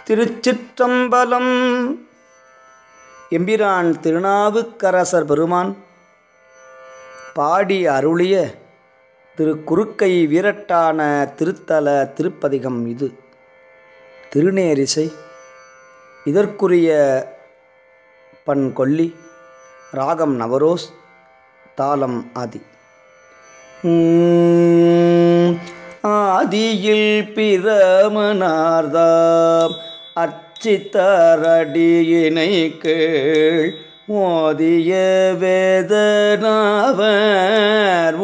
திருச்சிற்றம்பலம் எம்பிரான் திருநாவுக்கரசர் பெருமான் பாடி அருளிய திரு குறுக்கை வீரட்டான திருத்தல திருப்பதிகம் இது திருநேரிசை இதற்குரிய பண் கொல்லி ராகம் நவரோஸ் தாளம் ஆதி உம், ஆதியில் பிரமனார்தாம் அச்சித்தரடியினை கீழ் மோதிய வேதனாவர்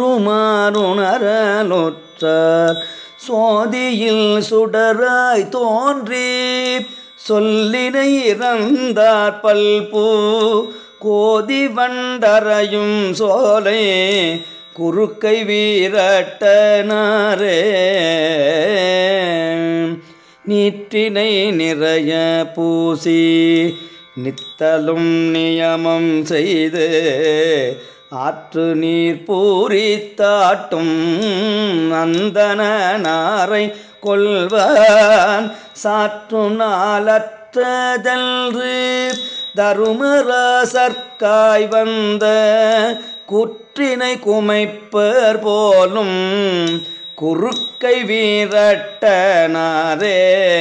உணருமாறுணரலுற்றார் சோதியில் சுடராய் தோன்றி சொல்லினை இறந்தார் பல்பூ கோதி வண்டரையும் சோலை குறுக்கை வீரட்டனாரே நீற்றினை நிறைய பூசி நித்தலும் நியமம் செய்து ஆற்று நீர் பூரித்தாட்டும் அந்தனாரை கொள்வான் சாற்று நாளற்றதல்று தருமராசற்காய் வந்த குற்றினை குமைப்பர் போலும் குறுக்கை வீரட்டனாரே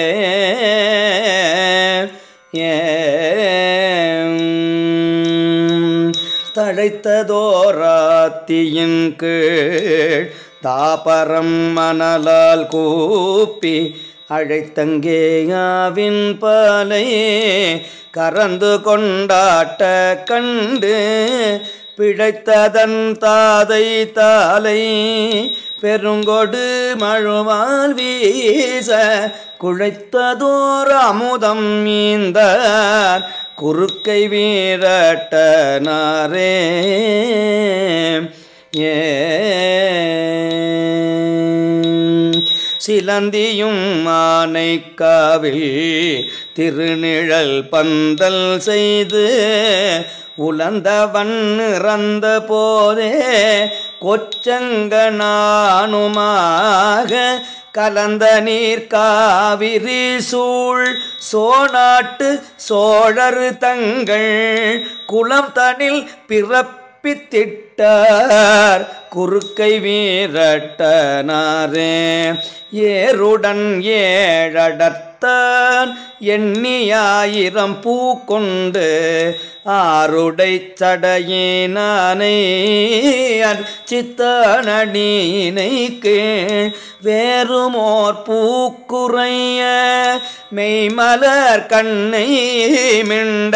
தழைத்ததோராத்தியின் கீழ் தாபரம் மணலால் கூப்பி அழைத்தங்கேயாவின் பாலை கறந்து கொண்டாட்ட கண்டு பிழைத்ததன் தாதை தாலை பெருங்கொடு மழுவால் வீச குழைத்ததோர் அமுதம் மீந்தார் குறுக்கை வீரட்டனாரே ஏ சிலந்தியும் மானைக்காவில் திருநிழல் பந்தல் செய்து உலர்ந்தவன் இறந்த போதே கொச்சங்கனானுமாக கலந்த நீர் காவிரி சூழ் சோநாட்டு சோழர் தங்கள் குளம் தனில் பிறப்பித்திட்டார் குறுக்கை வீரட்டனாரே ஏருடன் ஏழடத்தான் எண்ணியாயிரம் பூ கொண்டு ஆருடை சடையினானை அர்ச்சித்தனடியினை கீழ் வேறுமோர் பூக்குறைய மெய்மலர் கண்ணை மிண்ட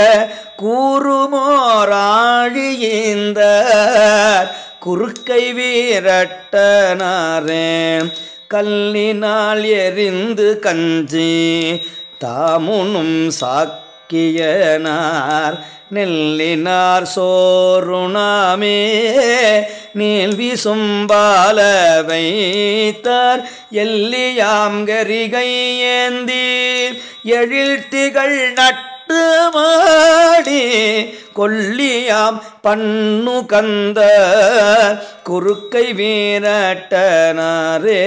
கூறுமோராழியீந்த குறுக்கை வீரட்டனாரே கல்லினால் எரிந்து கஞ்சி தாமுனும் சாக்கியனார் நெல்லினார் சோறுணாமே நீல் விசும்பால வைத்தார் எல்லியாம் கரிகை ஏந்தி எழில்திகள் நட்டு மாடி கொல்லியாம் பண்ணு கந்த குறுக்கை வீரட்டனாரே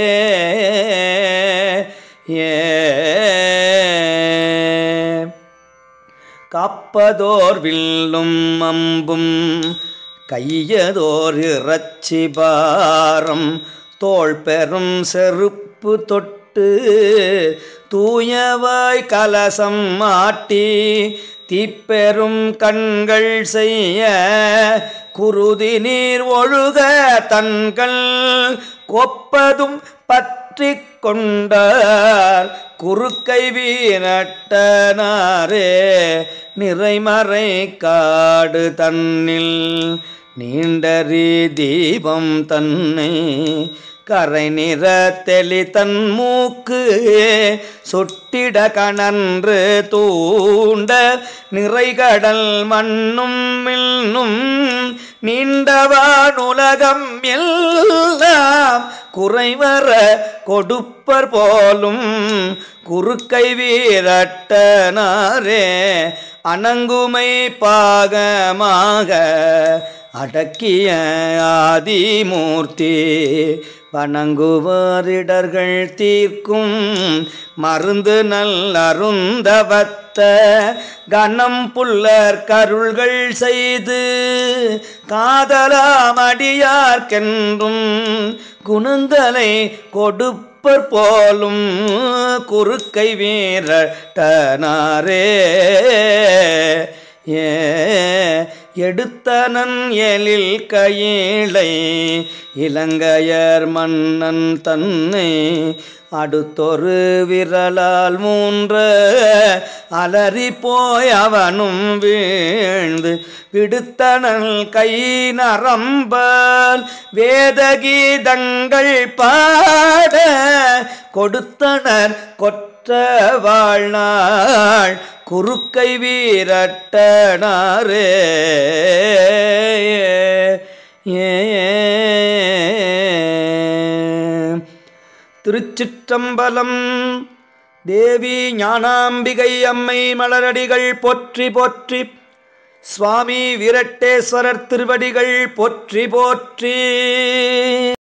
ஏ காப்பதோர் வில்லும் அம்பும் கையதோர் இறச்சி பாரம் தோள் பெறும் செருப்பு தொட்டு தூயவாய் கலசம் மாட்டி தீப்பெரும் கண்கள் செய்ய குருதி நீர் ஒழுக தன்கள் கொப்பதும் பற்றி கொண்டார் குறுக்கை வீரட்டனாரே நிறைமறை காடு தன்னில் நீண்டறி தீபம் தன்னை கரை நிற தெளி தன் மூக்கு சொட்டிட கணன்று தூண்ட நிறைகடல் மண்ணும் மில்லும் நீண்டவானுலகம் எல்லாம் குறைவர கொடுப்பர் போலும் குறுக்கை வீரட்டனாரே அணங்குமை பாகமாக அடக்கிய ஆதிமூர்த்தி வணங்குவாரிடர்கள் தீர்க்கும் மருந்து நல்லருந்தவத்த கணம் புல்லர் கருள்கள் செய்து காதலாமடியார்க்கென்றும் குணங்களை கொடுப்பர் போலும் குறுக்கை வீரட்டனாரே ஏ எடுத்தனன் எழில் கையிலை இலங்கையர் மன்னன் தன்னை அடுத்தொரு விரலால் மூன்ற அலறி போய் அவனும் வீழ்ந்து விடுத்தனல் கை நரம்பால் வேதகீதங்கள் பாட கொடுத்தனர் கொற்ற வாழ்நாள் குறுக்கை வீரட்டனாரே ஏ திருச்சிற்றம்பலம் தேவி ஞானாம்பிகை அம்மை மலரடிகள் போற்றி போற்றி சுவாமி வீரட்டேஸ்வரர் திருவடிகள் போற்றி போற்றி